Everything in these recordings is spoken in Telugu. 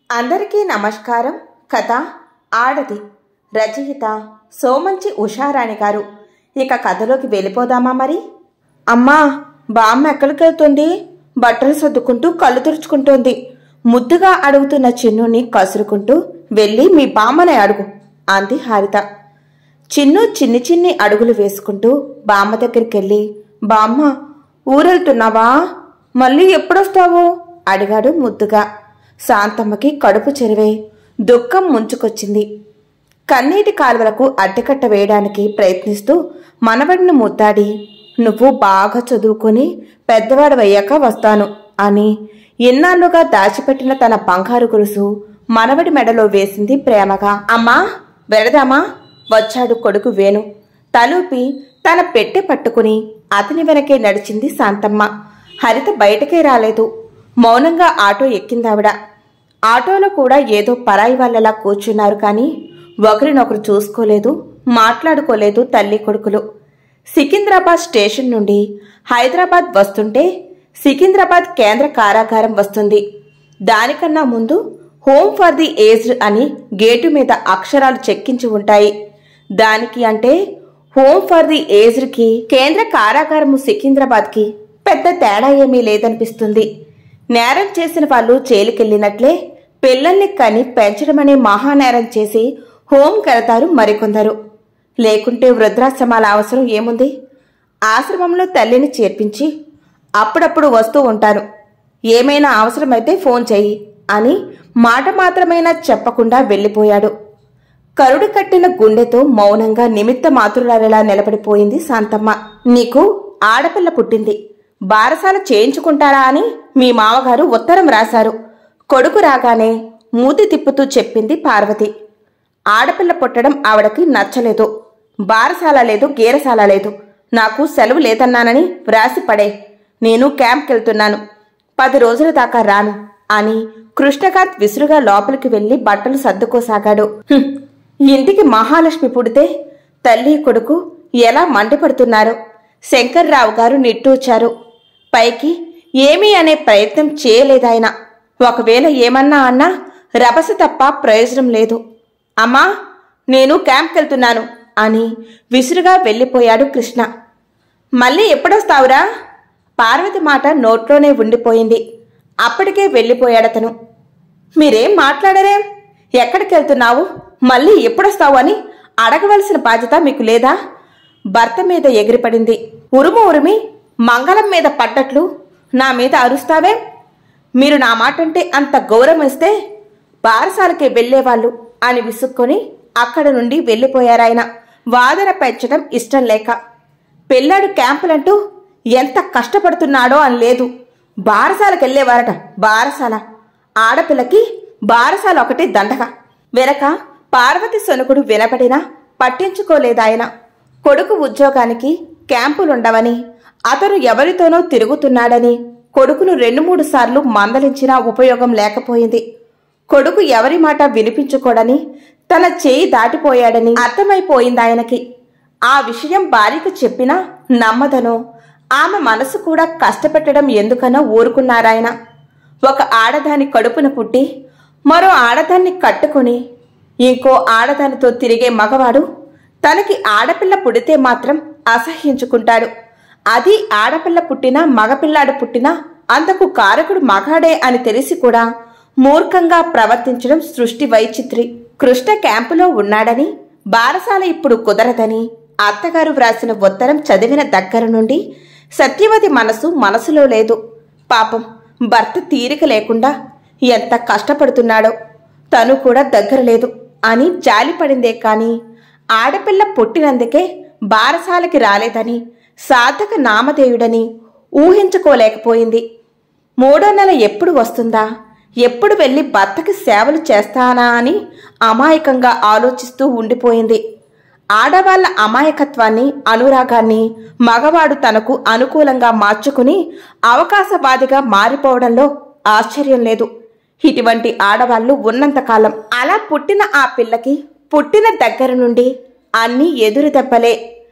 అందరికీ నమస్కారం కథ ఆడది రచయిత సోమంచి ఉషారాణి గారు ఇక కథలోకి వెళ్ళిపోదామా మరి అమ్మా బామ్మ ఎక్కడికి వెళ్తుంది బట్టలు సర్దుకుంటూ కళ్ళు తుడుచుకుంటోంది ముద్దుగా అడుగుతున్న చిన్నుని కసురుకుంటూ వెళ్ళి మీ బామ్మని అడుగు అంది హారిత చిన్ను చిన్ని చిన్ని అడుగులు వేసుకుంటూ బామ్మ దగ్గరికి వెళ్ళి బామ్మ ఊరెళ్తున్నావా మళ్ళీ ఎప్పుడొస్తావు అడిగాడు ముద్దుగా శాంతమ్మకి కడుపు చెరివే దుఃఖం ముంచుకొచ్చింది కన్నీటి కాలువలకు అడ్డకట్ట వేయడానికి ప్రయత్నిస్తూ మనవడిని ముద్దాడి నువ్వు బాగా చదువుకుని పెద్దవాడవయ్యాక వస్తాను అని ఇన్నాళ్లుగా దాచిపెట్టిన తన బంగారు గురుసు మనవడి మెడలో వేసింది ప్రేమగా అమ్మా వెళదామా వచ్చాడు కొడుకు వేణు తలూపి తన పెట్టె పట్టుకుని అతని వెనకే నడిచింది శాంతమ్మ హరిత బయటకే రాలేదు మౌనంగా ఆటో ఎక్కిందావిడ ఆటోలో కూడా ఏదో పరాయి వాళ్ళలా కూర్చున్నారు కానీ ఒకరినొకరు చూసుకోలేదు మాట్లాడుకోలేదు తల్లి కొడుకులు సికింద్రాబాద్ స్టేషన్ నుండి హైదరాబాద్ వస్తుంటే సికింద్రాబాద్ కేంద్ర కారాగారం వస్తుంది దానికన్నా ముందు హోమ్ ఫర్ ది ఏజ్డ్ అని గేటు మీద అక్షరాలు చెక్కించి ఉంటాయి దానికి అంటే హోమ్ ఫర్ ది ఏజ్డ్కి కేంద్ర కారాగారము సికింద్రాబాద్కి పెద్ద తేడా ఏమీ లేదనిపిస్తుంది నేరం చేసిన వాళ్ళు జైలుకెళ్ళినట్లే పిల్లల్ని కని పెంచడమనే మహానేరం చేసి హోమ్ కడతారు మరికొందరు లేకుంటే వృద్ధాశ్రమాల అవసరం ఏముంది ఆశ్రమంలో తల్లిని చేర్పించి అప్పుడప్పుడు వస్తూ ఉంటాను ఏమైనా అవసరమైతే ఫోన్ చెయ్యి అని మాట మాత్రమైనా చెప్పకుండా వెళ్ళిపోయాడు కరుడు కట్టిన గుండెతో మౌనంగా నిమిత్త మాతృరాలిలా నిలబడిపోయింది శాంతమ్మ నీకు ఆడపిల్ల పుట్టింది బారసాల చేయించుకుంటారా అని మీ మామగారు ఉత్తరం రాశారు కొడుకు రాగానే మూతి తిప్పుతూ చెప్పింది పార్వతి ఆడపిల్ల పుట్టడం ఆవిడకి నచ్చలేదు బారసాల లేదు గీరసాల లేదు నాకు సెలవు లేదన్నానని వ్రాసి పడే నేను క్యాంప్కెళ్తున్నాను పది రోజుల దాకా రాను అని కృష్ణకాంత్ విసురుగా లోపలికి వెళ్లి బట్టలు సర్దుకోసాగాడు "హుం, ఇంటికి మహాలక్ష్మి పుడితే తల్లి కొడుకు ఎలా మండిపడుతున్నారు శంకర్రావు గారు నిట్టూచారు పైకి ఏమీ అనే ప్రయత్నం చేయలేదాయన ఒకవేళ ఏమన్నా అన్నా రభస తప్ప ప్రయోజనం లేదు అమ్మా నేను క్యాంప్కెళ్తున్నాను అని విసురుగా వెళ్ళిపోయాడు కృష్ణ మళ్ళీ ఎప్పుడొస్తావురా పార్వతి మాట నోట్లోనే ఉండిపోయింది అప్పటికే వెళ్ళిపోయాడతను మీరేం మాట్లాడరేం ఎక్కడికి వెళ్తున్నావు మళ్ళీ ఎప్పుడొస్తావు అని అడగవలసిన బాధ్యత మీకు లేదా భర్త మీద ఎగిరిపడింది ఉరుము ఉరిమి మంగళం మీద పడ్డట్లు నా మీద అరుస్తావేం మీరు నా మాట అంటే అంత గౌరవం ఇస్తే బారసాలకే వెళ్లేవాళ్ళు అని విసుక్కొని అక్కడ నుండి వెళ్ళిపోయారాయన వాదన పెంచడం ఇష్టం లేక పెళ్ళాడు క్యాంపులంటూ ఎంత కష్టపడుతున్నాడో అని లేదు బారసాలకు వెళ్ళేవారట బారసాల ఆడపిల్లకి బారసాల ఒకటి దండగ వెనక పార్వతి సొనుకుడు వినపడినా పట్టించుకోలేదాయన కొడుకు ఉద్యోగానికి క్యాంపులుండవని అతను ఎవరితోనో తిరుగుతున్నాడని కొడుకును రెండు మూడు సార్లు మందలించినా ఉపయోగం లేకపోయింది కొడుకు ఎవరి మాట వినిపించుకోడని తన చేయి దాటిపోయాడని అర్థమైపోయిందాయనకి ఆ విషయం భార్యకు చెప్పినా నమ్మదనో ఆమె మనసు కూడా కష్టపెట్టడం ఎందుకనో ఊరుకున్నారాయన ఒక ఆడదాని కడుపున పుట్టి మరో ఆడదాన్ని కట్టుకుని ఇంకో ఆడదానితో తిరిగే మగవాడు తనకి ఆడపిల్ల పుడితే మాత్రం అసహ్యించుకుంటాడు అది ఆడపిల్ల పుట్టినా మగపిల్లాడు పుట్టినా అంతకు కారకుడు మగాడే అని తెలిసి కూడా మూర్ఖంగా ప్రవర్తించడం సృష్టి వైచిత్రి కృష్ణ క్యాంపులో ఉన్నాడని బారసాల ఇప్పుడు కుదరదని అత్తగారు వ్రాసిన ఉత్తరం చదివిన దగ్గర నుండి సత్యవతి మనసు మనసులో లేదు పాపం భర్త తీరిక లేకుండా ఎంత కష్టపడుతున్నాడో తను కూడా దగ్గర లేదు అని జాలిపడిందే కాని ఆడపిల్ల పుట్టినందుకే బారసాలకి రాలేదని సాధక నామధేయుడని ఊహించుకోలేకపోయింది మూడో నెల ఎప్పుడు వస్తుందా ఎప్పుడు వెళ్ళి భర్తకి సేవలు చేస్తానా అని అమాయకంగా ఆలోచిస్తూ ఉండిపోయింది ఆడవాళ్ల అమాయకత్వాన్ని అనురాగాన్ని మగవాడు తనకు అనుకూలంగా మార్చుకుని అవకాశవాదిగా మారిపోవడంలో ఆశ్చర్యం లేదు ఇటువంటి ఆడవాళ్లు ఉన్నంతకాలం అలా పుట్టిన ఆ పిల్లకి పుట్టిన దగ్గర నుండి అన్నీ ఎదురు దెబ్బలే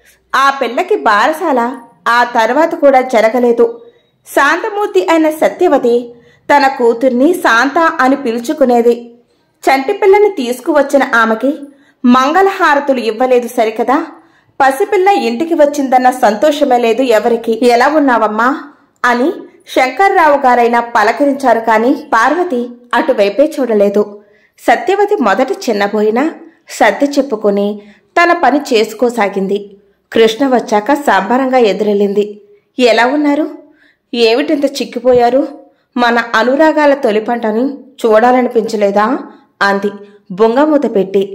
ఆ పిల్లకి బారసాల ఆ తర్వాత కూడా జరగలేదు శాంతమూర్తి అయిన సత్యవతి తన కూతుర్ని శాంత అని పిలుచుకునేది చంటి పిల్లని తీసుకువచ్చిన ఆమెకి మంగళహారతులు ఇవ్వలేదు సరికదా పసిపిల్ల ఇంటికి వచ్చిందన్న సంతోషమే లేదు ఎవరికి ఎలా ఉన్నావమ్మా అని శంకర్రావు గారైనా పలకరించారు కాని పార్వతి అటువైపే చూడలేదు సత్యవతి మొదట చిన్నబోయినా సర్ది చెప్పుకుని తన పని చేసుకోసాగింది కృష్ణ వచ్చాక సంబరంగా ఎదురెళ్ళింది ఎలా ఉన్నారు ఏమిటింత చిక్కిపోయారు మన అనురాగాల తొలి పంటని చూడాలనిపించలేదా అంది బొంగమూత పెట్టి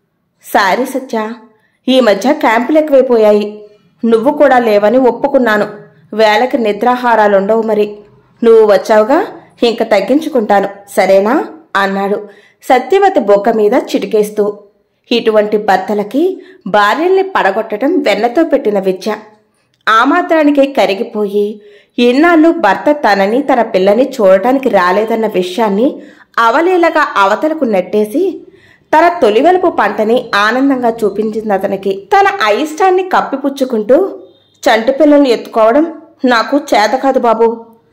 సారీ సత్య ఈ మధ్య క్యాంపులు ఎక్కువైపోయాయి నువ్వు కూడా లేవని ఒప్పుకున్నాను వేళకి నిద్రాహారాలుండవు మరి నువ్వు వచ్చావుగా ఇంక తగ్గించుకుంటాను సరేనా అన్నాడు సత్యవతి బొక్క మీద చిటికేస్తూ ఇటువంటి భర్తలకి భార్యల్ని పడగొట్టడం వెన్నతో పెట్టిన విద్య ఆ మాత్రానికే కరిగిపోయి ఇన్నాళ్ళు భర్త తనని తన పిల్లని చూడటానికి రాలేదన్న విషయాన్ని అవలీలగా అవతలకు నెట్టేసి తన తొలివెలుపు పంటని ఆనందంగా చూపించింది అతనికి తన అయిష్టాన్ని కప్పిపుచ్చుకుంటూ చంటి పిల్లల్ని ఎత్తుకోవడం నాకు చేత కాదు బాబు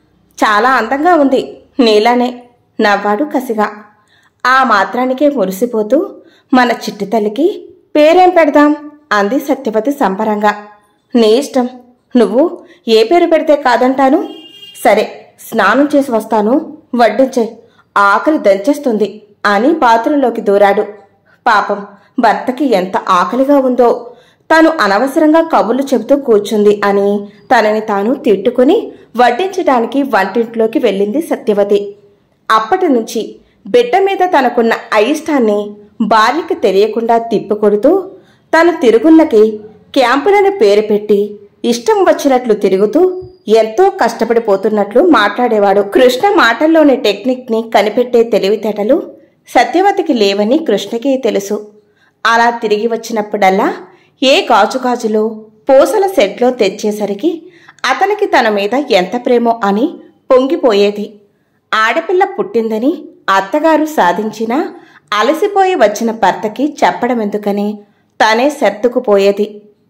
చాలా అందంగా ఉంది నీలానే నవ్వాడు కసిగా ఆ మాత్రానికే మురిసిపోతూ మన చిట్టి తల్లికి పేరేం పెడదాం అంది సత్యవతి సంబరంగా నీ ఇష్టం నువ్వు ఏ పేరు పెడితే కాదంటాను సరే స్నానం చేసి వస్తాను వడ్డించే ఆకలి దంచేస్తుంది అని బాత్రూంలోకి దూరాడు పాపం భర్తకి ఎంత ఆకలిగా ఉందో తాను అనవసరంగా కబుర్లు చెబుతూ కూర్చుంది అని తనని తాను తిట్టుకుని వడ్డించడానికి వంటింట్లోకి వెళ్ళింది సత్యవతి అప్పటి నుంచి బిడ్డ మీద తనకున్న అయిష్టాన్ని భార్యకి తెలియకుండా తిప్పికొడుతూ తను తిరుగుళ్ళకి క్యాంపులని పేరు పెట్టి ఇష్టం వచ్చినట్లు తిరుగుతూ ఎంతో కష్టపడిపోతున్నట్లు మాట్లాడేవాడు కృష్ణ మాటల్లోని టెక్నిక్ ని కనిపెట్టే తెలివితేటలు సత్యవతికి లేవని కృష్ణకి తెలుసు అలా తిరిగి వచ్చినప్పుడల్లా ఏ గాజుగాజులో పూసల సెట్లో తెచ్చేసరికి అతనికి తన మీద ఎంత ప్రేమో అని పొంగిపోయేది ఆడపిల్ల పుట్టిందని అత్తగారు సాధించినా అలసిపోయి వచ్చిన భర్తకి చెప్పడమెందుకని తనే సర్దుకుపోయేది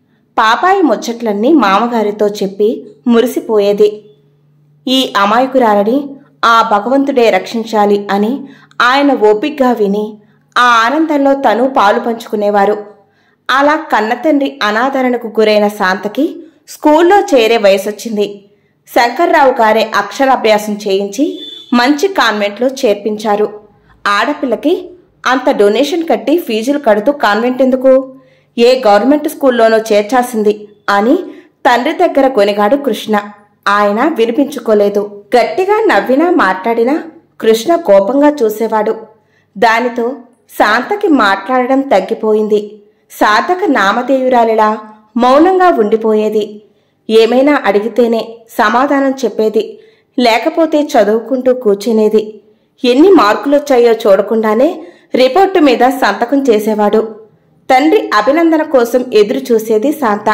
పాపాయి ముచ్చట్లన్నీ మామగారితో చెప్పి మురిసిపోయేది ఈ అమాయకురాలని ఆ భగవంతుడే రక్షించాలి అని ఆయన ఓపిగ్గా విని ఆ ఆనందంలో తను పాలు పంచుకునేవారు అలా కన్నతండ్రి అనాదరణకు గురైన శాంతకి స్కూల్లో చేరే వయసొచ్చింది శంకర్రావు గారే అక్షరాభ్యాసం చేయించి మంచి కాన్వెంట్లో చేర్పించారు ఆడపిల్లకి అంత డొనేషన్ కట్టి ఫీజులు కడుతూ కాన్వెంట్ ఎందుకు ఏ గవర్నమెంట్ స్కూల్లోనో చేర్చాల్సింది అని తండ్రి దగ్గర కొనిగాడు కృష్ణ ఆయన వినిపించుకోలేదు గట్టిగా నవ్వినా మాట్లాడినా కృష్ణ కోపంగా చూసేవాడు దానితో శాంతకి మాట్లాడడం తగ్గిపోయింది సాధక నామదేవురాలిలా మౌనంగా ఉండిపోయేది ఏమైనా అడిగితేనే సమాధానం చెప్పేది లేకపోతే చదువుకుంటూ కూర్చునేది ఎన్ని మార్కులొచ్చాయో చూడకుండానే రిపోర్టు మీద సంతకం చేసేవాడు తండ్రి అభినందన కోసం ఎదురు చూసేది శాంత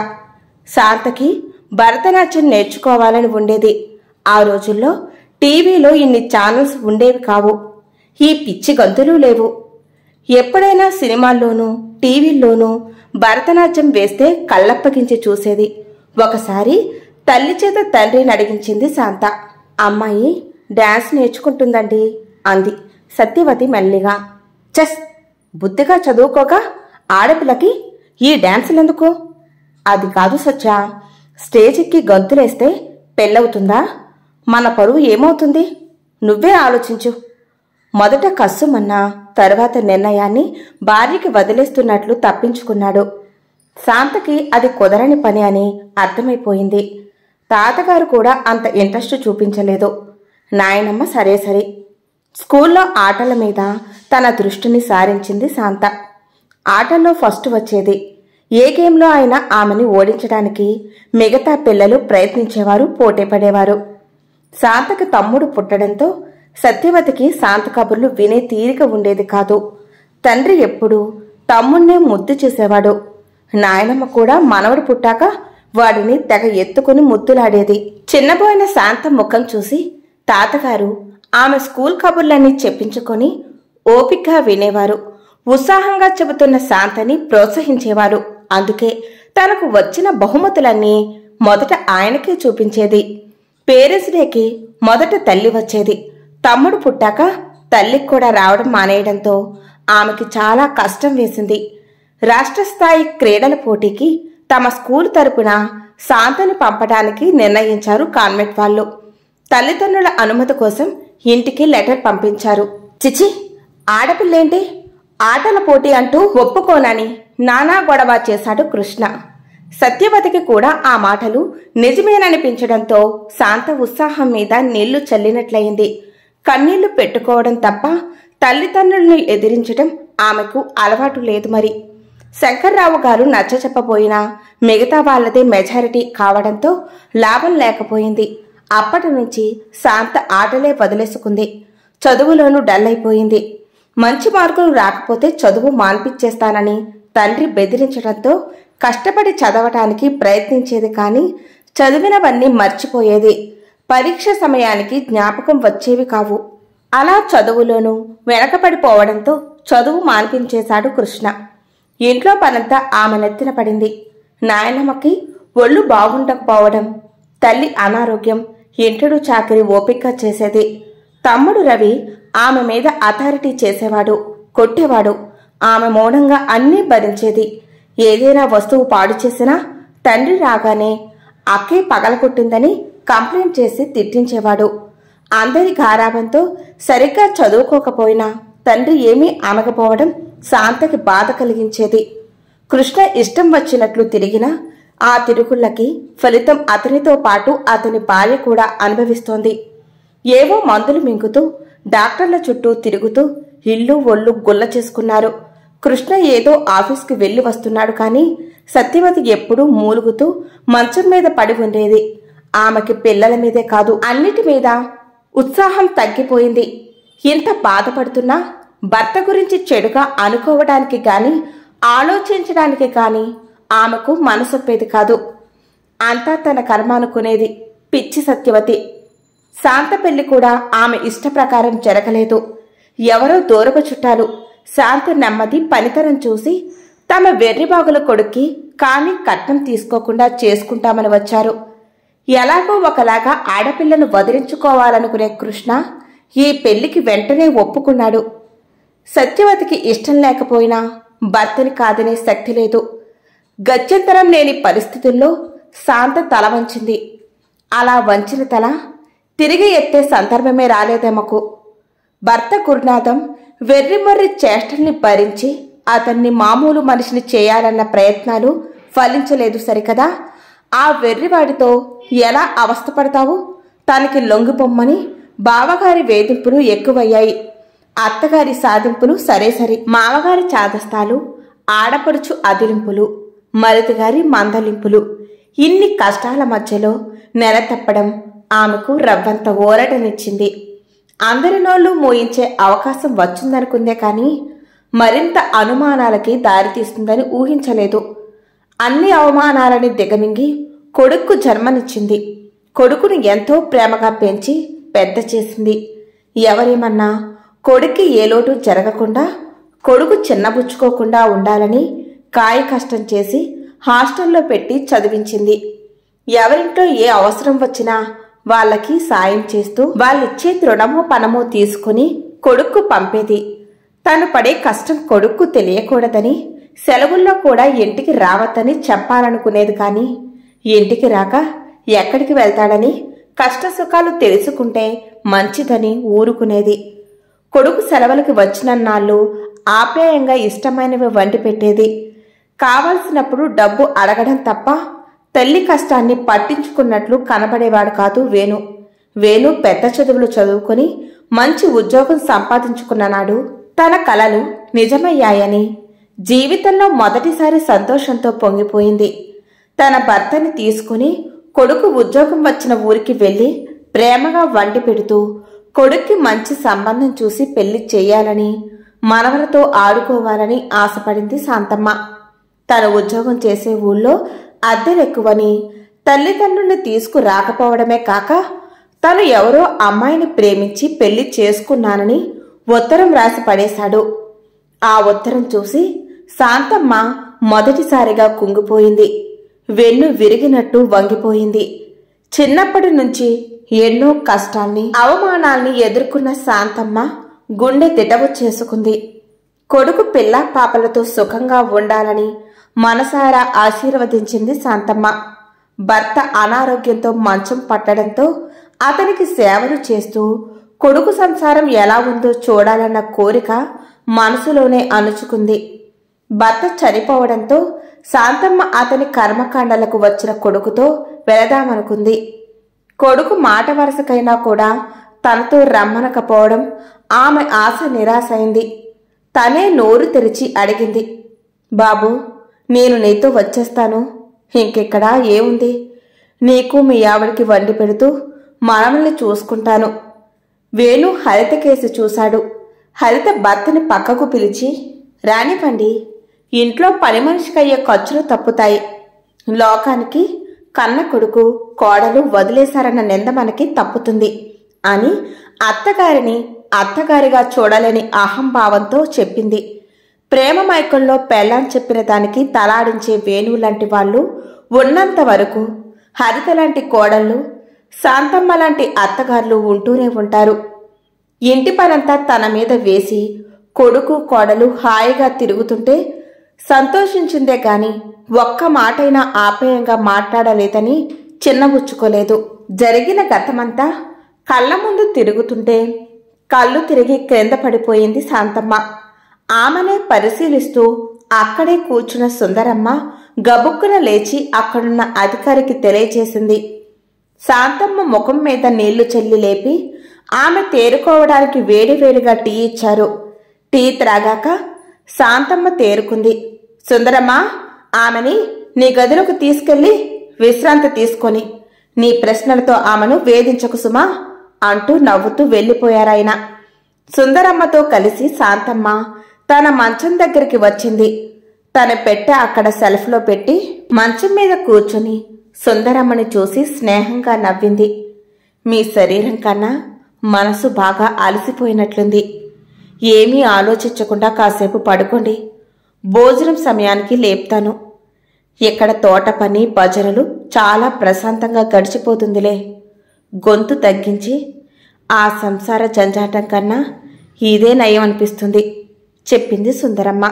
శాంతకి భరతనాట్యం నేర్చుకోవాలని ఉండేది ఆ రోజుల్లో టీవీలో ఇన్ని ఛానల్స్ ఉండేవి కావు ఈ పిచ్చి గంతులు లేవు ఎప్పుడైనా సినిమాల్లోనూ టీవీల్లోనూ భరతనాట్యం వేస్తే కళ్ళప్పగించి చూసేది ఒకసారి తల్లి చేత తండ్రిని అడిగించింది శాంత అమ్మాయి డాన్స్ నేర్చుకుంటుందండి అంది సత్యవతి మెల్లిగా చెస్ బుద్ధిగా చదువుకోక ఆడపిల్లకి ఈ డాన్సులెందుకు అది కాదు సత్య స్టేజ్ ఎక్కి గంతులేస్తే పెళ్ళవుతుందా మన పరువు ఏమవుతుంది నువ్వే ఆలోచించు మొదట కస్సుమన్నా తర్వాత నిర్ణయాన్ని భార్యకి వదిలేస్తున్నట్లు తప్పించుకున్నాడు శాంతకి అది కుదరని పని అని అర్థమైపోయింది తాతగారు కూడా అంత ఇంట్రెస్ట్ చూపించలేదు నాయనమ్మ సరే సరే స్కూల్లో ఆటల మీద తన దృష్టిని సారించింది శాంత ఆటల్లో ఫస్ట్ వచ్చేది ఏ గేమ్లో అయినా ఆమెని ఓడించడానికి మిగతా పిల్లలు ప్రయత్నించేవారు పోటీ పడేవారు శాంతకి తమ్ముడు పుట్టడంతో సత్యవతికి శాంత కబుర్లు వినే తీరిక ఉండేది కాదు తండ్రి ఎప్పుడూ తమ్ముణ్ణే ముద్దు చేసేవాడు నాయనమ్మ కూడా మనవడు పుట్టాక వాడిని తెగ ఎత్తుకుని ముద్దులాడేది చిన్నబోయిన శాంత ముఖం చూసి తాతగారు ఆమె స్కూల్ కబుర్లన్నీ చెప్పించుకొని ఓపిగ్గా వినేవారు ఉత్సాహంగా చెబుతున్న శాంతని ప్రోత్సహించేవారు అందుకే తనకు వచ్చిన బహుమతులన్నీ మొదట ఆయనకే చూపించేది పేరెంట్స్ డేకి మొదట తల్లి వచ్చేది తమ్ముడు పుట్టాక తల్లికి కూడా రావడం మానేయడంతో ఆమెకి చాలా కష్టం వేసింది రాష్ట్ర స్థాయి క్రీడల పోటీకి తమ స్కూల్ తరపున శాంతని పంపడానికి నిర్ణయించారు కాన్వెంట్ వాళ్ళు తల్లిదండ్రుల అనుమతి కోసం ఇంటికి లెటర్ పంపించారు చిచి ఆడపిల్లేంటి ఆటల పోటీ అంటూ ఒప్పుకోనని నానా గొడవ చేశాడు కృష్ణ సత్యవతికి కూడా ఆ మాటలు నిజమేననిపించడంతో శాంత ఉత్సాహం మీద నీళ్లు చల్లినట్లయింది కన్నీళ్లు పెట్టుకోవడం తప్ప తల్లిదండ్రులను ఎదిరించడం ఆమెకు అలవాటు లేదు మరి శంకర్రావు గారు నచ్చ చెప్పపోయినా మిగతా వాళ్ళదే మెజారిటీ కావడంతో లాభం లేకపోయింది అప్పటి నుంచి శాంత ఆటలే వదిలేసుకుంది చదువులోనూ డల్ అయిపోయింది మంచి మార్కులు రాకపోతే చదువు మాన్పిచ్చేస్తానని తండ్రి బెదిరించడంతో కష్టపడి చదవటానికి ప్రయత్నించేది కానీ చదివినవన్నీ మర్చిపోయేది పరీక్ష సమయానికి జ్ఞాపకం వచ్చేవి కావు అలా చదువులోనూ వెనకపడిపోవడంతో చదువు మాన్పించేశాడు కృష్ణ ఇంట్లో పనంతా ఆమె నెత్తిన పడింది నాయనమ్మకి ఒళ్ళు బాగుండకపోవడం తల్లి అనారోగ్యం ఇంటడు చాకరి ఓపిక చేసేది తమ్ముడు రవి ఆమె మీద అథారిటీ చేసేవాడు కొట్టేవాడు ఆమె మౌనంగా అన్నీ భరించేది ఏదైనా వస్తువు పాడు చేసినా తండ్రి రాగానే అక్కే పగలగొట్టిందని కంప్లైంట్ చేసి తిట్టించేవాడు అందరి గారాబంతో సరిగ్గా చదువుకోకపోయినా తండ్రి ఏమీ అనకపోవడం శాంతకి బాధ కలిగించేది కృష్ణ ఇష్టం వచ్చినట్లు తిరిగినా ఆ తిరుగుళ్ళకి ఫలితం అతనితో పాటు అతని భార్య కూడా అనుభవిస్తోంది ఏవో మందులు మింగుతూ డాక్టర్ల చుట్టూ తిరుగుతూ ఇల్లు ఒళ్ళు గుల్ల చేసుకున్నారు కృష్ణ ఏదో ఆఫీస్కి వెళ్లి వస్తున్నాడు కానీ సత్యవతి ఎప్పుడూ మూలుగుతూ మంచం మీద పడి ఉండేది ఆమెకి పిల్లల మీదే కాదు అన్నిటి మీద ఉత్సాహం తగ్గిపోయింది ఇంత బాధపడుతున్నా భర్త గురించి చెడుగా అనుకోవడానికి గాని ఆలోచించడానికి గాని ఆమెకు మనసొప్పేది కాదు అంతా తన కర్మ అనుకునేది పిచ్చి సత్యవతి శాంత పెళ్లి కూడా ఆమె ఇష్ట ప్రకారం జరగలేదు ఎవరో దూరపు చుట్టాలు శాంత నెమ్మది పనితనం చూసి తమ వెర్రిబాగుల కొడుక్కి కాని కట్నం తీసుకోకుండా చేసుకుంటామని వచ్చారు ఎలాగో ఒకలాగా ఆడపిల్లను వదిలించుకోవాలనుకునే కృష్ణ ఈ పెళ్లికి వెంటనే ఒప్పుకున్నాడు సత్యవతికి ఇష్టం లేకపోయినా భర్తని కాదనే శక్తి లేదు గత్యంతరం లేని పరిస్థితుల్లో శాంత తల వంచింది అలా వంచిన తల తిరిగి ఎత్తే సందర్భమే రాలేదేమకు భర్త గురునాథం వెర్రిమొర్రి చేష్టల్ని భరించి అతన్ని మామూలు మనిషిని చేయాలన్న ప్రయత్నాలు ఫలించలేదు సరికదా ఆ వెర్రివాడితో ఎలా అవస్థపడతావు తనకి లొంగిపొమ్మని బావగారి వేధింపులు ఎక్కువయ్యాయి అత్తగారి సాధింపులు సరే సరి మామగారి చాదస్తాలు ఆడపడుచు అదిలింపులు మరిదిగారి మందలింపులు ఇన్ని కష్టాల మధ్యలో నెల తప్పడం ఆమెకు రవ్వంత ఊరటనిచ్చింది అందరి నోళ్లు మోయించే అవకాశం వచ్చిందనుకుందే కానీ మరింత అనుమానాలకి దారితీస్తుందని ఊహించలేదు అన్ని అవమానాలని దిగమింగి కొడుక్కు జన్మనిచ్చింది కొడుకును ఎంతో ప్రేమగా పెంచి పెద్ద చేసింది ఎవరేమన్నా కొడుక్కి ఏ లోటు జరగకుండా కొడుకు చిన్నబుచ్చుకోకుండా ఉండాలని కాయ కష్టం చేసి హాస్టల్లో పెట్టి చదివించింది ఎవరింట్లో ఏ అవసరం వచ్చినా వాళ్ళకి సాయం చేస్తూ వాళ్ళిచ్చే తృణమో పనమో తీసుకుని కొడుక్కు పంపేది తను పడే కష్టం కొడుక్కు తెలియకూడదని సెలవుల్లో కూడా ఇంటికి రావద్దని చెప్పాలనుకునేది కానీ ఇంటికి రాక ఎక్కడికి వెళ్తాడని కష్టసుఖాలు తెలుసుకుంటే మంచిదని ఊరుకునేది కొడుకు సెలవులకి వచ్చినన్నాళ్ళు ఆప్యాయంగా ఇష్టమైనవి వండి పెట్టేది కావలసినప్పుడు డబ్బు అడగడం తప్ప తల్లి కష్టాన్ని పట్టించుకున్నట్లు కనబడేవాడు కాదు వేణు వేణు పెద్ద చదువులు చదువుకొని మంచి ఉద్యోగం సంపాదించుకున్న నాడు తన కలలు నిజమయ్యాయని జీవితంలో మొదటిసారి సంతోషంతో పొంగిపోయింది తన భర్తని తీసుకుని కొడుకు ఉద్యోగం వచ్చిన ఊరికి వెళ్లి ప్రేమగా వండి పెడుతూ కొడుక్కి మంచి సంబంధం చూసి పెళ్లి చేయాలని మనవలతో ఆడుకోవాలని ఆశపడింది శాంతమ్మ తన ఉద్యోగం చేసే ఊళ్ళో అద్దెలెక్కువని తల్లిదండ్రుల్ని తీసుకురాకపోవడమే కాక తను ఎవరో అమ్మాయిని ప్రేమించి పెళ్లి చేసుకున్నానని ఉత్తరం రాసి పడేశాడు ఆ ఉత్తరం చూసి శాంతమ్మ మొదటిసారిగా కుంగిపోయింది వెన్ను విరిగినట్టు వంగిపోయింది చిన్నప్పటి నుంచి ఎన్నో కష్టాల్ని అవమానాల్ని ఎదుర్కొన్న శాంతమ్మ గుండె దిటవు చేసుకుంది కొడుకు పిల్ల పాపలతో సుఖంగా ఉండాలని మనసారా ఆశీర్వదించింది శాంతమ్మ భర్త అనారోగ్యంతో మంచం పట్టడంతో అతనికి సేవలు చేస్తూ కొడుకు సంసారం ఎలా ఉందో చూడాలన్న కోరిక మనసులోనే అణుచుకుంది భర్త చనిపోవడంతో శాంతమ్మ అతని కర్మకాండలకు వచ్చిన కొడుకుతో వెళదామనుకుంది కొడుకు మాట వరుసకైనా కూడా తనతో రమ్మనకపోవడం ఆమె ఆశ నిరాశైంది తనే నోరు తెరిచి అడిగింది బాబు నేను నీతో వచ్చేస్తాను ఇంకెక్కడా ఏముంది నీకు మీ ఆవిడికి వండి పెడుతూ మనల్ని చూసుకుంటాను వేణు హరిత కేసు చూశాడు హరిత భర్తని పక్కకు పిలిచి రానివ్వండి ఇంట్లో పని మనిషికి అయ్యే ఖర్చులు తప్పుతాయి లోకానికి కన్న కొడుకు కోడలు వదిలేశారన్న నింద మనకి తప్పుతుంది అని అత్తగారిని అత్తగారిగా చూడలేని అహంభావంతో చెప్పింది ప్రేమ మైకంలో పెళ్ళాం చెప్పిన దానికి తలాడించే వేణువు లాంటి వాళ్ళు ఉన్నంత వరకు హరిత లాంటి కోడళ్ళు శాంతమ్మ లాంటి అత్తగారులు ఉంటూనే ఉంటారు ఇంటి పనంతా తన మీద వేసి కొడుకు కోడలు హాయిగా తిరుగుతుంటే సంతోషించిందే గాని ఒక్క మాటైనా ఆప్యాయంగా మాట్లాడలేదని చిన్నబుచ్చుకోలేదు జరిగిన గతమంతా కళ్ళ ముందు తిరుగుతుంటే కళ్ళు తిరిగి క్రింద పడిపోయింది శాంతమ్మ ఆమెనే పరిశీలిస్తూ అక్కడే కూర్చున్న సుందరమ్మ గబుక్కున లేచి అక్కడున్న అధికారికి తెలియజేసింది శాంతమ్మ ముఖం మీద నీళ్లు చెల్లి లేపి ఆమె తేరుకోవడానికి వేడివేడిగా టీ ఇచ్చారు టీ త్రాగాక శాంతమ్మ తేరుకుంది సుందరమ్మ ఆమెని నీ గదిలోకి తీసుకెళ్లి విశ్రాంతి తీసుకొని నీ ప్రశ్నలతో ఆమెను వేధించకు సుమా అంటూ నవ్వుతూ వెళ్లిపోయారాయన సుందరమ్మతో కలిసి శాంతమ్మ తన మంచం దగ్గరికి వచ్చింది తన పెట్టె అక్కడ సెల్ఫ్లో పెట్టి మంచం మీద కూర్చుని సుందరమ్మని చూసి స్నేహంగా నవ్వింది మీ శరీరం కన్నా మనసు బాగా అలసిపోయినట్లుంది ఏమీ ఆలోచించకుండా కాసేపు పడుకోండి భోజనం సమయానికి లేపుతాను ఇక్కడ తోట పని భజనలు చాలా ప్రశాంతంగా గడిచిపోతుందిలే గొంతు తగ్గించి ఆ సంసార జంజాటం కన్నా ఇదే నయం అనిపిస్తుంది చెప్పింది సుందరమ్మ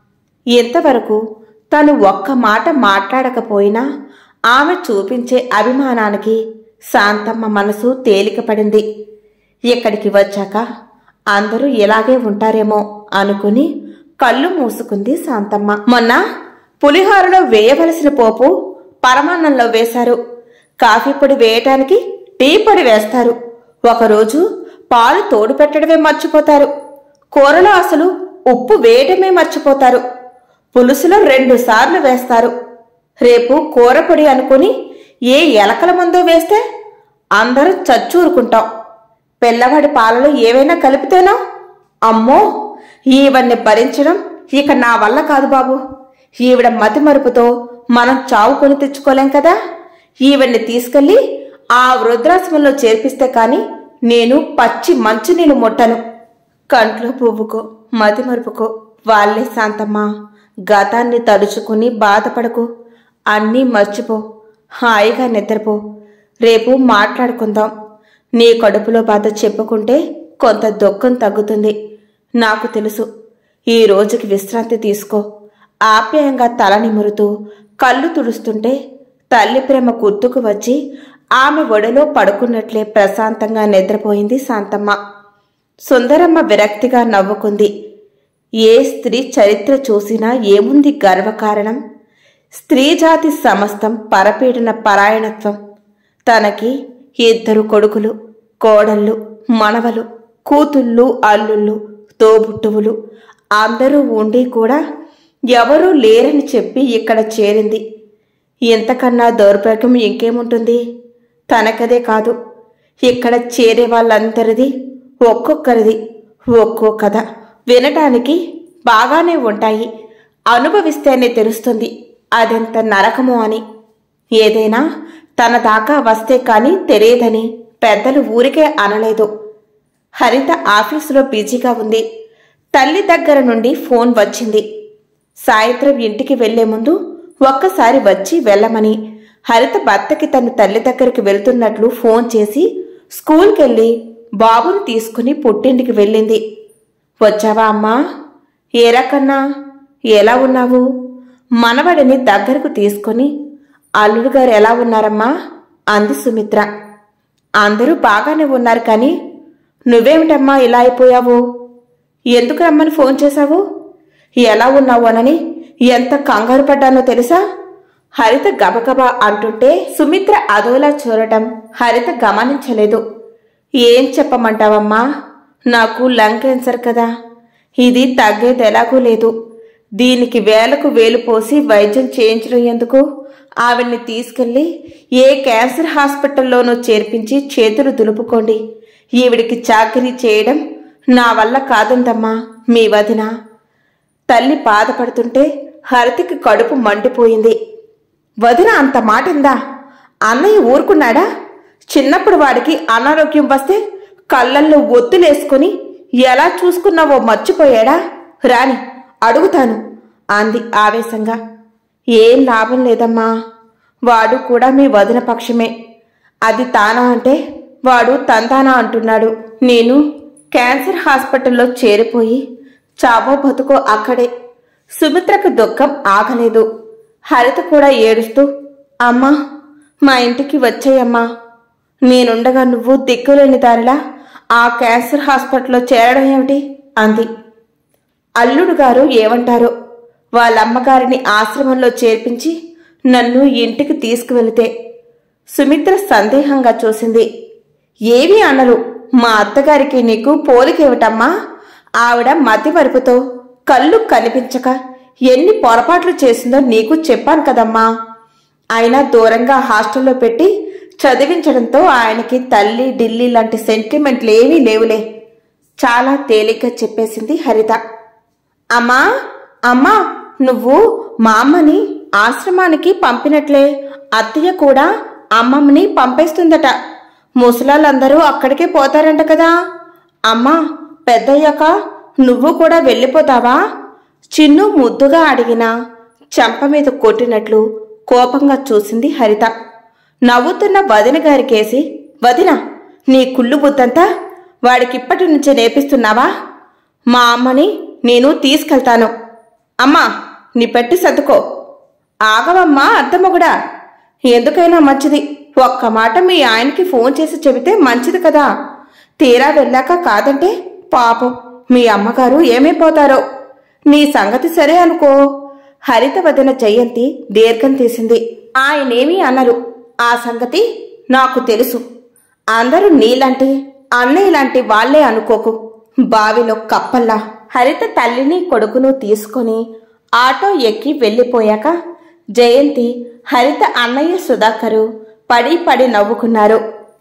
ఇంతవరకు తను ఒక్క మాట మాట్లాడకపోయినా ఆమె చూపించే అభిమానానికి శాంతమ్మ మనసు తేలికపడింది ఇక్కడికి వచ్చాక అందరూ ఇలాగే ఉంటారేమో అనుకుని కళ్ళు మూసుకుంది శాంతమ్మ మొన్న పులిహోరలో వేయవలసిన పోపు పరమాన్నంలో వేశారు కాఫీ పొడి వేయటానికి టీ పొడి వేస్తారు ఒకరోజు పాలు తోడు పెట్టడమే మర్చిపోతారు కూరలో అసలు ఉప్పు వేయటమే మర్చిపోతారు పులుసులో రెండు సార్లు వేస్తారు రేపు కూర పొడి అనుకుని ఏ ఎలకల మందో వేస్తే అందరూ చచ్చూరుకుంటాం పిల్లవాడి పాలలో ఏవైనా కలిపితేనో అమ్మో ఈవన్ని భరించడం ఇక నా వల్ల కాదు బాబు ఈవిడ మతి మరుపుతో మనం చావు కొని తెచ్చుకోలేం కదా ఈవిడ్ని తీసుకెళ్లి ఆ వృద్ధాశ్రమంలో చేర్పిస్తే కాని నేను పచ్చి మంచినీళ్ళు ముట్టను కంట్లో పువ్వుకో మతి మరుపుకో వాళ్ళే శాంతమ్మ గతాన్ని తడుచుకుని బాధపడకు అన్నీ మర్చిపో హాయిగా నిద్రపో రేపు మాట్లాడుకుందాం నీ కడుపులో బాధ చెప్పుకుంటే కొంత దుఃఖం తగ్గుతుంది నాకు తెలుసు ఈ రోజుకి విశ్రాంతి తీసుకో ఆప్యాయంగా తల నిమురుతూ కళ్ళు తుడుస్తుంటే తల్లి ప్రేమ గుర్తుకు వచ్చి ఆమె ఒడిలో పడుకున్నట్లే ప్రశాంతంగా నిద్రపోయింది శాంతమ్మ సుందరమ్మ విరక్తిగా నవ్వుకుంది ఏ స్త్రీ చరిత్ర చూసినా ఏముంది గర్వకారణం స్త్రీ జాతి సమస్తం పరపీడన పరాయణత్వం తనకి ఇద్దరు కొడుకులు కోడళ్ళు మనవలు కూతుళ్ళు అల్లుళ్ళు తోబుట్టువులు అందరూ ఉండి కూడా ఎవరూ లేరని చెప్పి ఇక్కడ చేరింది ఇంతకన్నా దౌర్భాగ్యం ఇంకేముంటుంది తనకదే కాదు ఇక్కడ చేరే వాళ్ళందరిది ఒక్కొక్కరిది ఒక్కో కథ వినటానికి బాగానే ఉంటాయి అనుభవిస్తేనే తెలుస్తుంది అదెంత నరకమో అని ఏదైనా తన దాకా వస్తే కాని తెలియదని పెద్దలు ఊరికే అనలేదు హరిత ఆఫీసులో బిజీగా ఉంది తల్లి దగ్గర నుండి ఫోన్ వచ్చింది సాయంత్రం ఇంటికి వెళ్లే ముందు ఒక్కసారి వచ్చి వెళ్ళమని హరిత భర్తకి తన తల్లి దగ్గరికి వెళ్తున్నట్లు ఫోన్ చేసి స్కూల్కెళ్ళి బాబును తీసుకుని పుట్టింటికి వెళ్ళింది వచ్చావా అమ్మా ఏ రకన్నా ఎలా ఉన్నావు మనవడిని దగ్గరకు తీసుకొని అల్లుడు గారు ఎలా ఉన్నారమ్మా అంది సుమిత్ర అందరూ బాగానే ఉన్నారు కానీ నువ్వేమిటమ్మా ఇలా అయిపోయావు ఎందుకు రమ్మని ఫోన్ చేశావు ఎలా ఉన్నావు అనని ఎంత కంగారు పడ్డానో తెలుసా హరిత గబగబా అంటుంటే సుమిత్ర అదోలా చూడటం హరిత గమనించలేదు ఏం చెప్పమంటావమ్మా నాకు లంగ్ క్యాన్సర్ కదా ఇది తగ్గేది ఎలాగూ లేదు దీనికి వేలకు వేలు పోసి వైద్యం చేయించడం ఎందుకు ఆవిడ్ని తీసుకెళ్లి ఏ క్యాన్సర్ హాస్పిటల్లోనూ చేర్పించి చేతులు దులుపుకోండి ఈవిడికి చాకరీ చేయడం నా వల్ల కాదుందమ్మా మీ వదిన తల్లి బాధపడుతుంటే హరితికి కడుపు మండిపోయింది వదిన అంత మాటిందా అన్నయ్య ఊరుకున్నాడా చిన్నప్పుడు వాడికి అనారోగ్యం వస్తే కళ్ళల్లో ఒత్తులేసుకుని ఎలా చూసుకున్నావో మర్చిపోయాడా రాని అడుగుతాను అంది ఆవేశంగా ఏం లాభం లేదమ్మా వాడు కూడా మీ వదిన పక్షమే అది తానా అంటే వాడు తంతానా అంటున్నాడు నేను క్యాన్సర్ హాస్పిటల్లో చేరిపోయి చావో బతుకో అక్కడే సుమిత్రకు దుఃఖం ఆగలేదు హరిత కూడా ఏడుస్తూ అమ్మా మా ఇంటికి వచ్చేయమ్మా నేనుండగా నువ్వు దిక్కులేని దారిలా ఆ క్యాన్సర్ హాస్పిటల్లో చేరడం ఏమిటి అంది అల్లుడు గారు ఏమంటారో వాళ్ళమ్మగారిని ఆశ్రమంలో చేర్పించి నన్ను ఇంటికి తీసుకువెళితే సుమిత్ర సందేహంగా చూసింది ఏమీ అనరు మా అత్తగారికి నీకు పోలికేమిటమ్మా ఆవిడ మతిమరుపుతో కళ్ళు కనిపించక ఎన్ని పొరపాట్లు చేసిందో నీకు చెప్పాను కదమ్మా అయినా దూరంగా హాస్టల్లో పెట్టి చదివించడంతో ఆయనకి తల్లి ఢిల్లీ లాంటి సెంటిమెంట్లు ఏమీ లేవులే చాలా తేలిగ్గా చెప్పేసింది హరిత అమ్మా అమ్మా నువ్వు మా అమ్మని ఆశ్రమానికి పంపినట్లే అత్తయ్య కూడా అమ్మమ్మని పంపేస్తుందట ముసలాళ్ళందరూ అక్కడికే పోతారంట కదా అమ్మా పెద్దయ్యాక నువ్వు కూడా వెళ్ళిపోతావా చిన్ను ముద్దుగా అడిగినా చెంప మీద కొట్టినట్లు కోపంగా చూసింది హరిత నవ్వుతున్న వదిన గారికేసి వదిన నీ కుళ్ళు బుద్ధంతా వాడికిప్పటి నుంచే నేర్పిస్తున్నావా మా అమ్మని నేను తీసుకెళ్తాను అమ్మా నీ పెట్టి సర్దుకో ఆగవమ్మా అత్తమ్మగుడా ఎందుకైనా మంచిది ఒక్క మాట మీ ఆయనకి ఫోన్ చేసి చెబితే మంచిది కదా తీరా వెళ్ళాక కాదంటే పాపం మీ అమ్మగారు ఏమైపోతారో నీ సంగతి సరే అనుకో హరిత వదిన జయంతి దీర్ఘం తీసింది ఆయనేమీ అన్నారు ఆ సంగతి నాకు తెలుసు అందరూ నీలాంటి అన్నయ్య లాంటి వాళ్లే అనుకోకు బావిలో కప్పల్లా హరిత తల్లిని కొడుకును తీసుకొని ఆటో ఎక్కి వెళ్ళిపోయాక జయంతి హరిత అన్నయ్య సుధాకరు పడి పడి నవ్వుకున్నారు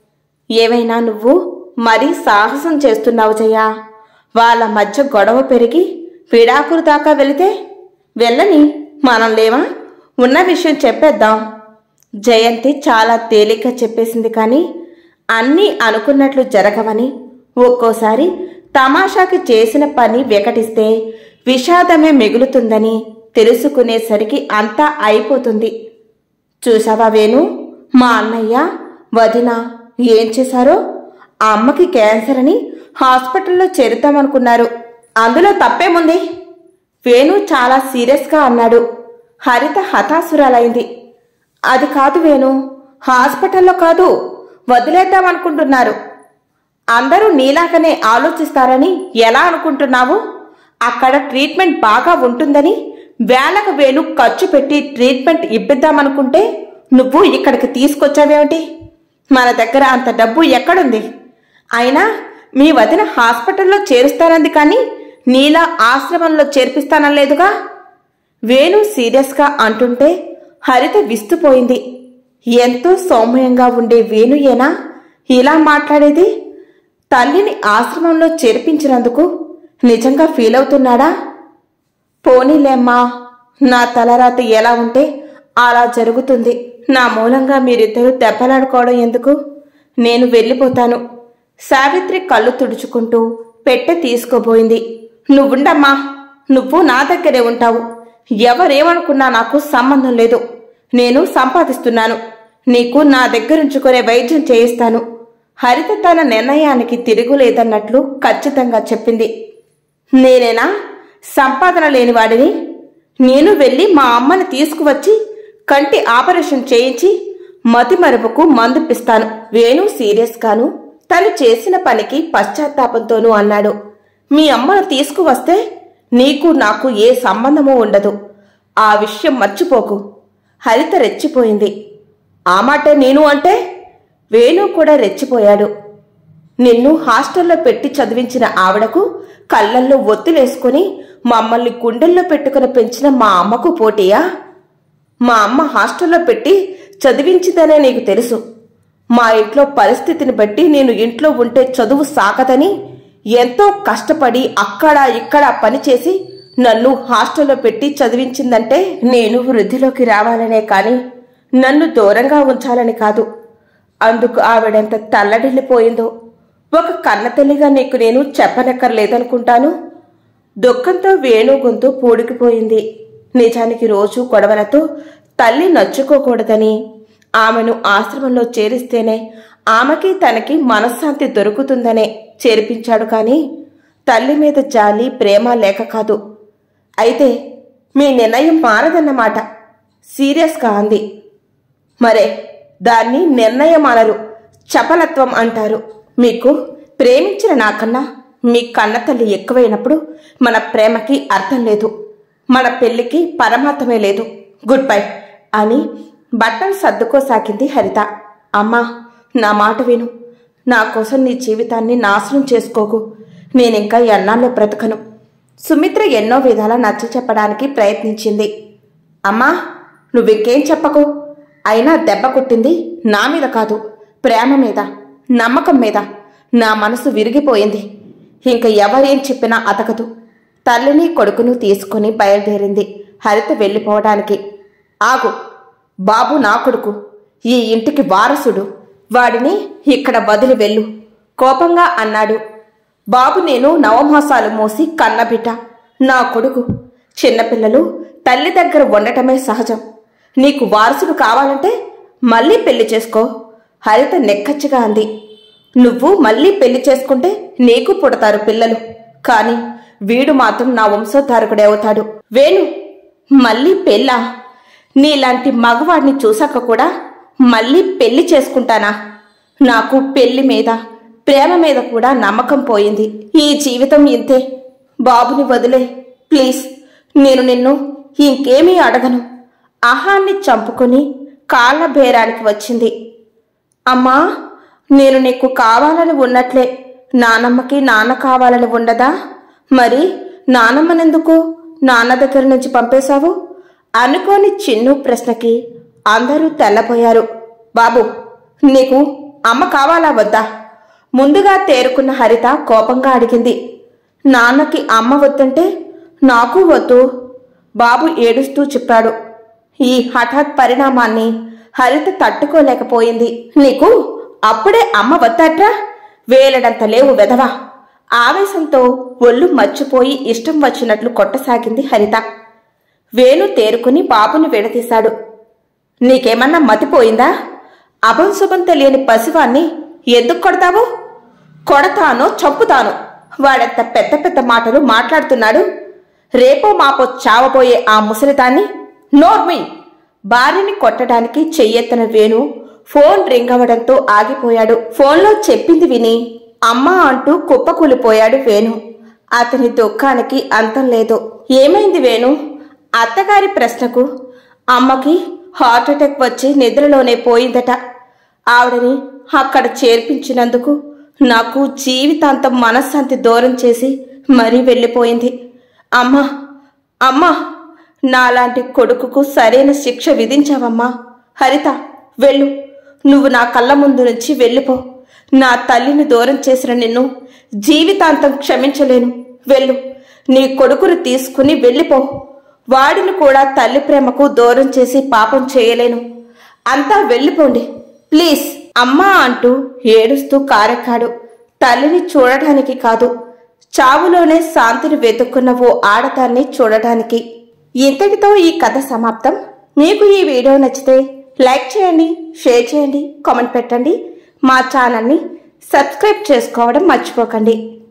ఏమైనా నువ్వు మరీ సాహసం చేస్తున్నావు జయ్యా వాళ్ళ మధ్య గొడవ పెరిగి విడాకులు దాకా వెళితే వెళ్ళని మనం లేవా ఉన్న విషయం చెప్పేద్దాం జయంతి చాలా తేలిగ్గా చెప్పేసింది కానీ అన్నీ అనుకున్నట్లు జరగవని ఒక్కోసారి తమాషాకి చేసిన పని వికటిస్తే విషాదమే మిగులుతుందని తెలుసుకునేసరికి అంతా అయిపోతుంది చూసావా వేణు మా అన్నయ్య వదిన ఏం చేశారో ఆ అమ్మకి క్యాన్సర్ అని హాస్పిటల్లో చేరుతామనుకున్నారు అందులో తప్పేముంది వేణు చాలా సీరియస్గా అన్నాడు హరిత హతాసురాలైంది అది కాదు వేణు హాస్పిటల్లో కాదు వదిలేద్దామనుకుంటున్నారు అందరూ నీలాగనే ఆలోచిస్తారని ఎలా అనుకుంటున్నావు అక్కడ ట్రీట్మెంట్ బాగా ఉంటుందని వేలకు వేలు ఖర్చు పెట్టి ట్రీట్మెంట్ ఇప్పిద్దామనుకుంటే నువ్వు ఇక్కడికి తీసుకొచ్చావేమిటి మన దగ్గర అంత డబ్బు ఎక్కడుంది అయినా మీ వదిన హాస్పిటల్లో చేరుస్తానంది కానీ నీలా ఆశ్రమంలో చేర్పిస్తానలేదుగా వేణు సీరియస్గా అంటుంటే హరిత విస్తుపోయింది ఎంతో సౌమ్యంగా ఉండే వేణుయేనా ఇలా మాట్లాడేది తల్లిని ఆశ్రమంలో చేర్పించినందుకు నిజంగా ఫీల్ అవుతున్నాడా పోనీలేమ్మా నా తలరాత ఎలా ఉంటే అలా జరుగుతుంది నా మూలంగా మీరిద్దరూ దెబ్బలాడుకోవడం ఎందుకు నేను వెళ్ళిపోతాను సావిత్రి కళ్ళు తుడుచుకుంటూ పెట్టె తీసుకోబోయింది నువ్వుండమ్మా నువ్వు నా దగ్గరే ఉంటావు ఎవరేమనుకున్నా నాకు సంబంధం లేదు నేను సంపాదిస్తున్నాను నీకు నా దగ్గరుంచుకునే వైద్యం చేయిస్తాను హరిత తన నిర్ణయానికి తిరుగులేదన్నట్లు ఖచ్చితంగా చెప్పింది నేనేనా సంపాదన లేనివాడిని నేను వెళ్ళి మా అమ్మని తీసుకువచ్చి కంటి ఆపరేషన్ చేయించి మతి మరుపుకు మందు పిస్తాను వేణు సీరియస్ గాను తను చేసిన పనికి పశ్చాత్తాపంతోనూ అన్నాడు మీ అమ్మను తీసుకువస్తే నీకు నాకు ఏ సంబంధమూ ఉండదు ఆ విషయం మర్చిపోకు హరిత రెచ్చిపోయింది ఆ మాటే నేను అంటే వేణు కూడా రెచ్చిపోయాడు నిన్ను హాస్టల్లో పెట్టి చదివించిన ఆవిడకు కళ్ళల్లో ఒత్తులేసుకుని మమ్మల్ని గుండెల్లో పెట్టుకుని పెంచిన మా అమ్మకు పోటీయా మా అమ్మ హాస్టల్లో పెట్టి చదివించిందనే నీకు తెలుసు మా ఇంట్లో పరిస్థితిని బట్టి నేను ఇంట్లో ఉంటే చదువు సాగదని ఎంతో కష్టపడి అక్కడ ఇక్కడ పనిచేసి నన్ను హాస్టల్లో పెట్టి చదివించిందంటే నేను వృద్ధిలోకి రావాలనే కాని నన్ను దూరంగా ఉంచాలని కాదు అందుకు ఆవిడెంత తల్లడిల్లిపోయిందో ఒక కన్నతల్లిగా నీకు నేను చెప్పనక్కర్లేదనుకుంటాను దుఃఖంతో వేణు గొంతు పూడికిపోయింది నిజానికి రోజు గొడవలతో తల్లి నచ్చుకోకూడదని ఆమెను ఆశ్రమంలో చేరిస్తేనే ఆమెకి తనకి మనశ్శాంతి దొరుకుతుందనే చేర్పించాడు కాని తల్లి మీద జాలి ప్రేమ లేక కాదు అయితే మీ నిర్ణయం మారదన్నమాట సీరియస్గా అంది మరే దాన్ని నిర్ణయం అనరు చపలత్వం అంటారు మీకు ప్రేమించిన నాకన్నా మీ కన్న తల్లి ఎక్కువైనప్పుడు మన ప్రేమకి అర్థం లేదు మన పెళ్లికి పరమార్థమే లేదు గుడ్ బై అని బట్టలు సర్దుకోసాగింది హరిత అమ్మా నా మాట విను నా కోసం నీ జీవితాన్ని నాశనం చేసుకోకు నేనింకా ఎన్నాళ్ళు బ్రతకను సుమిత్ర ఎన్నో విధాలా నచ్చ చెప్పడానికి ప్రయత్నించింది అమ్మా నువ్వింకేం చెప్పకు అయినా దెబ్బ కొట్టింది నా మీద కాదు ప్రేమ మీద నమ్మకం మీద నా మనసు విరిగిపోయింది ఇంక ఎవరేం చెప్పినా అతకదు తల్లిని కొడుకును తీసుకుని బయలుదేరింది హరిత వెళ్ళిపోవడానికి ఆగు బాబు నా కొడుకు ఈ ఇంటికి వారసుడు వాడిని ఇక్కడ వదిలి వెళ్ళు కోపంగా అన్నాడు బాబు నేను నవమాసాలు మోసి కన్నబిడ్డ నా కొడుకు చిన్నపిల్లలు తల్లి దగ్గర ఉండటమే సహజం నీకు వారసుడు కావాలంటే మళ్ళీ పెళ్లి చేసుకో హరిత నెక్కచ్చిగా అంది నువ్వు మళ్ళీ పెళ్లి చేసుకుంటే నీకు పుడతారు పిల్లలు కాని వీడు మాత్రం నా వంశోద్ధారకుడే అవుతాడు వేణు మళ్ళీ పెళ్ళా నీలాంటి మగవాడిని చూసాక కూడా మళ్ళీ పెళ్లి చేసుకుంటానా నాకు పెళ్లి మీద ప్రేమ మీద కూడా నమ్మకం పోయింది ఈ జీవితం ఇంతే బాబుని వదిలే ప్లీజ్ నేను నిన్ను ఇంకేమీ అడగను అహాన్ని చంపుకొని కాళ్ళ బేరానికి వచ్చింది అమ్మా నేను నీకు కావాలని ఉన్నట్లే నానమ్మకి నాన్న కావాలని ఉండదా మరి నానమ్మనెందుకు నాన్న దగ్గర నుంచి పంపేశావు అనుకోని చిన్ను ప్రశ్నకి అందరూ తెల్లపోయారు బాబు నీకు అమ్మ కావాలా వద్దా ముందుగా తేరుకున్న హరిత కోపంగా అడిగింది నాన్నకి అమ్మ వద్దంటే నాకు వద్దు బాబు ఏడుస్తూ చెప్పాడు ఈ హఠాత్ పరిణామాన్ని హరిత తట్టుకోలేకపోయింది నీకు అప్పుడే అమ్మ వద్దట్రా వేలడంత లేవు వెధవా ఆవేశంతో ఒళ్ళు మర్చిపోయి ఇష్టం వచ్చినట్లు కొట్టసాగింది హరిత వేణు తేరుకుని బాబుని విడదీశాడు నీకేమన్నా మతిపోయిందా అభంశుభం తెలియని పసివాన్ని ఎందుకు కొడతావు కొడతానో చంపుతాను వాడెంత పెద్ద పెద్ద మాటలు మాట్లాడుతున్నాడు రేపో మాపో చావబోయే ఆ ముసలిదాన్ని నోర్మి భార్యని కొట్టడానికి చెయ్యెత్తన వేణు ఫోన్ రింగ్ అవడంతో ఆగిపోయాడు ఫోన్లో చెప్పింది విని అమ్మా అంటూ కుప్పకూలిపోయాడు వేణు అతని దుఃఖానికి అంతం లేదు ఏమైంది వేణు అత్తగారి ప్రశ్నకు అమ్మకి హార్ట్ అటాక్ వచ్చి నిద్రలోనే పోయిందట ఆవిడని అక్కడ చేర్పించినందుకు నాకు జీవితాంతం మనశ్శాంతి దూరం చేసి మరీ వెళ్ళిపోయింది అమ్మా అమ్మా నాలాంటి కొడుకుకు సరైన శిక్ష విధించావమ్మా హరిత వెళ్ళు నువ్వు నా కళ్ళ ముందు నుంచి వెళ్ళిపో నా తల్లిని దూరం చేసిన నిన్ను జీవితాంతం క్షమించలేను వెళ్ళు నీ కొడుకును తీసుకుని వెళ్ళిపో వాడిని కూడా తల్లి ప్రేమకు దూరం చేసి పాపం చేయలేను అంతా వెళ్ళిపోండి ప్లీజ్ అమ్మా అంటూ ఏడుస్తూ కారెక్కాడు తల్లిని చూడటానికి కాదు చావులోనే శాంతిని వెతుక్కున్న ఓ ఆడదాన్ని చూడటానికి ఇంతటితో ఈ కథ సమాప్తం మీకు ఈ వీడియో నచ్చితే లైక్ చేయండి షేర్ చేయండి కామెంట్ పెట్టండి మా ఛానల్ని సబ్స్క్రైబ్ చేసుకోవడం మర్చిపోకండి